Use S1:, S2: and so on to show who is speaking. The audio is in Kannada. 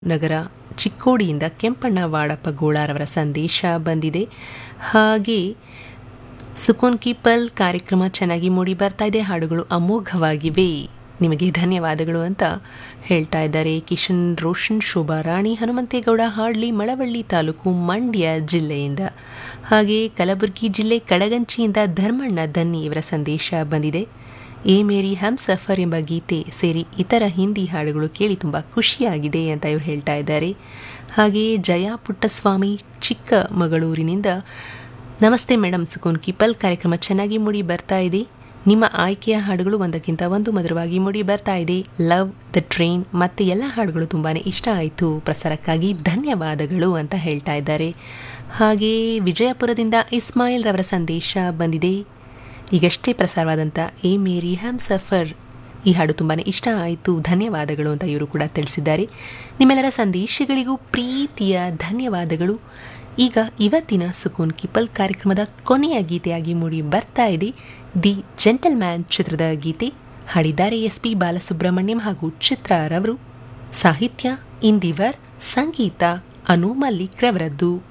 S1: ನಗರ ಚಿಕ್ಕೋಡಿಯಿಂದ ಕೆಂಪಣ್ಣ ವಾಡಪ್ಪ ಗೋಳಾರವರ ಸಂದೇಶ ಬಂದಿದೆ ಹಾಗೆ ಸುಕೋನ್ ಕೀಪಲ್ ಕಾರ್ಯಕ್ರಮ ಚೆನ್ನಾಗಿ ಮೂಡಿ ಬರ್ತಾ ಇದೆ ಹಾಡುಗಳು ಅಮೋಘವಾಗಿವೆ ನಿಮಗೆ ಧನ್ಯವಾದಗಳು ಅಂತ ಹೇಳ್ತಾ ಇದ್ದಾರೆ ಕಿಶನ್ ರೋಷನ್ ಶೋಭಾ ರಾಣಿ ಹನುಮಂತೇಗೌಡ ಹಾಡ್ಲಿ ಮಳವಳ್ಳಿ ತಾಲೂಕು ಮಂಡ್ಯ ಜಿಲ್ಲೆಯಿಂದ ಹಾಗೆ ಕಲಬುರಗಿ ಜಿಲ್ಲೆ ಕಡಗಂಚಿಯಿಂದ ಧರ್ಮಣ್ಣ ದನ್ನಿ ಇವರ ಸಂದೇಶ ಬಂದಿದೆ ಎ ಮೇರಿ ಹಮ್ ಸಫರ್ ಎಂಬ ಗೀತೆ ಸೇರಿ ಇತರ ಹಿಂದಿ ಹಾಡುಗಳು ಕೇಳಿ ತುಂಬ ಖುಷಿಯಾಗಿದೆ ಅಂತ ಇವರು ಹೇಳ್ತಾ ಇದ್ದಾರೆ ಹಾಗೆ ಜಯಾ ಪುಟ್ಟಸ್ವಾಮಿ ಚಿಕ್ಕಮಗಳೂರಿನಿಂದ ನಮಸ್ತೆ ಮೇಡಮ್ ಸುಕೋನ್ ಕೀಪಲ್ ಕಾರ್ಯಕ್ರಮ ಚೆನ್ನಾಗಿ ಮೂಡಿ ಬರ್ತಾ ಇದೆ ನಿಮ್ಮ ಆಯ್ಕೆಯ ಹಾಡುಗಳು ಒಂದಕ್ಕಿಂತ ಒಂದು ಮಧುರವಾಗಿ ಮೂಡಿ ಬರ್ತಾ ಇದೆ ಲವ್ ದ ಟ್ರೈನ್ ಮತ್ತು ಎಲ್ಲ ಹಾಡುಗಳು ತುಂಬಾ ಇಷ್ಟ ಆಯಿತು ಪ್ರಸಾರಕ್ಕಾಗಿ ಧನ್ಯವಾದಗಳು ಅಂತ ಹೇಳ್ತಾ ಇದ್ದಾರೆ ಹಾಗೆ ವಿಜಯಪುರದಿಂದ ಇಸ್ಮಾಯಿಲ್ ರವರ ಸಂದೇಶ ಬಂದಿದೆ ಈಗಷ್ಟೇ ಪ್ರಸಾರವಾದಂಥ ಎ ಮೇರಿ ಹ್ಯಾಮ್ ಸಫರ್ ಈ ಹಾಡು ತುಂಬಾ ಇಷ್ಟ ಆಯಿತು ಧನ್ಯವಾದಗಳು ಅಂತ ಇವರು ಕೂಡ ತಿಳಿಸಿದ್ದಾರೆ ನಿಮ್ಮೆಲ್ಲರ ಸಂದೇಶಗಳಿಗೂ ಪ್ರೀತಿಯ ಧನ್ಯವಾದಗಳು ಈಗ ಇವತ್ತಿನ ಸುಕೂನ್ ಕಿಪಲ್ ಕಾರ್ಯಕ್ರಮದ ಕೊನೆಯ ಗೀತೆಯಾಗಿ ಮೂಡಿ ಬರ್ತಾ ಇದೆ ದಿ ಜೆಂಟಲ್ ಮ್ಯಾನ್ ಚಿತ್ರದ ಗೀತೆ ಹಾಡಿದ್ದಾರೆ ಎಸ್ ಪಿ ಬಾಲಸುಬ್ರಹ್ಮಣ್ಯಂ ಹಾಗೂ ಚಿತ್ರರವರು ಸಾಹಿತ್ಯ ಇಂದಿವರ್ ಸಂಗೀತ ಅನು ಮಲ್ಲಿಕ್ ರವರದ್ದು